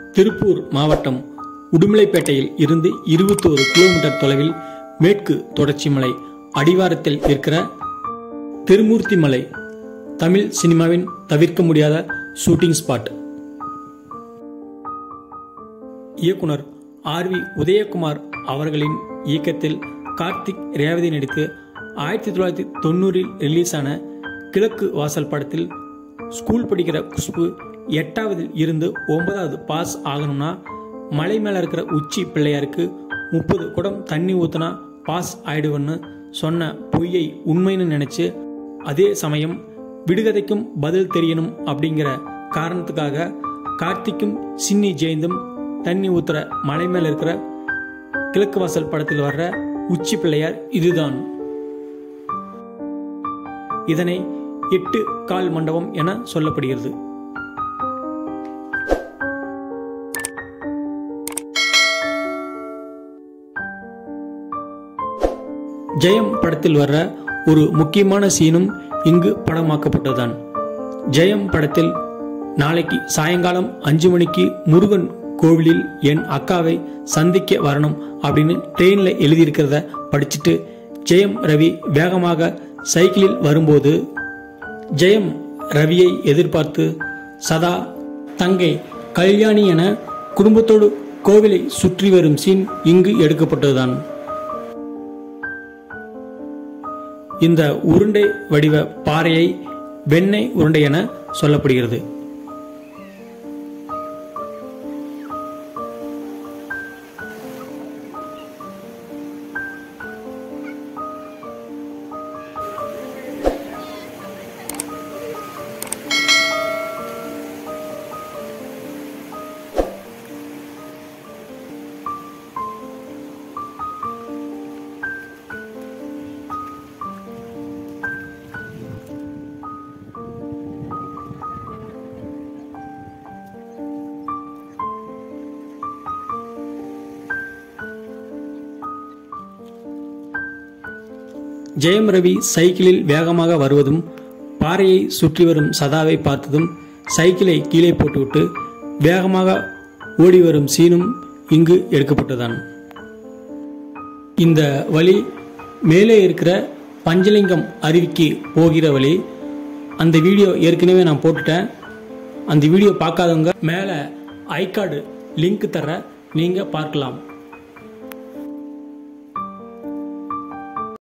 திருப்பூர் மாவட்டம் உடுமலைப்பேட்டையில் இருந்து இருபத்தோரு கிலோமீட்டர் தொலைவில் மேற்கு தொடர்ச்சி மலை அடிவாரத்தில் இருக்கிற திருமூர்த்தி மலை தமிழ் சினிமாவின் தவிர்க்க முடியாத ஷூட்டிங் ஸ்பாட் இயக்குனர் ஆர் வி உதயகுமார் அவர்களின் இயக்கத்தில் கார்த்திக் ரேவதி நடித்து ஆயிரத்தி தொள்ளாயிரத்தி தொண்ணூறில் ரிலீஸ் ஆன கிழக்கு வாசல் படத்தில் ஸ்கூல் படிக்கிற குஷ்பு எட்டாவதில் இருந்து ஒன்பதாவது பாஸ் ஆகணும்னா மலை மேலே இருக்கிற உச்சி பிள்ளையாருக்கு முப்பது குடம் தண்ணி ஊத்துனா பாஸ் ஆயிடுவன்னு சொன்ன பொய்யை உண்மைன்னு நினைச்சு அதே சமயம் விடுகதைக்கும் பதில் தெரியணும் அப்படிங்கிற காரணத்துக்காக கார்த்திக்கும் சின்னி ஜெயந்தும் தண்ணி ஊத்துற மலை மேல இருக்கிற கிழக்கு வாசல் படத்தில் வர்ற உச்சி பிள்ளையார் இதுதான் இதனை எட்டு கால் மண்டபம் என சொல்லப்படுகிறது ஜெயம் படத்தில் வர்ற ஒரு முக்கியமான சீனும் இங்கு படமாக்கப்பட்டதுதான் ஜெயம் படத்தில் நாளைக்கு சாயங்காலம் அஞ்சு மணிக்கு முருகன் கோவிலில் என் அக்காவை சந்திக்க வரணும் அப்படின்னு ட்ரெயினில் எழுதியிருக்கிறத படிச்சுட்டு ஜெயம் ரவி வேகமாக சைக்கிளில் வரும்போது ஜெயம் ரவியை எதிர்பார்த்து சதா தங்கை கல்யாணி என குடும்பத்தோடு கோவிலை சுற்றி வரும் சீன் இங்கு எடுக்கப்பட்டதுதான் இந்த உருண்டை வடிவ பாறையை வெண்ணெய் உருண்டை என சொல்லப்படுகிறது ஜெயம் ரவி சைக்கிளில் வேகமாக வருவதும் பாறையை சுற்றி வரும் சதாவை பார்த்ததும் சைக்கிளை கீழே போட்டுவிட்டு வேகமாக ஓடி வரும் சீனும் இங்கு எடுக்கப்பட்டதான் இந்த வழி மேலே இருக்கிற பஞ்சலிங்கம் அருவிக்கு போகிற வழி அந்த வீடியோ ஏற்கனவே நான் போட்டுட்டேன் அந்த வீடியோ பார்க்காதவங்க மேலே ஐகார்டு லிங்க் தர நீங்கள் பார்க்கலாம்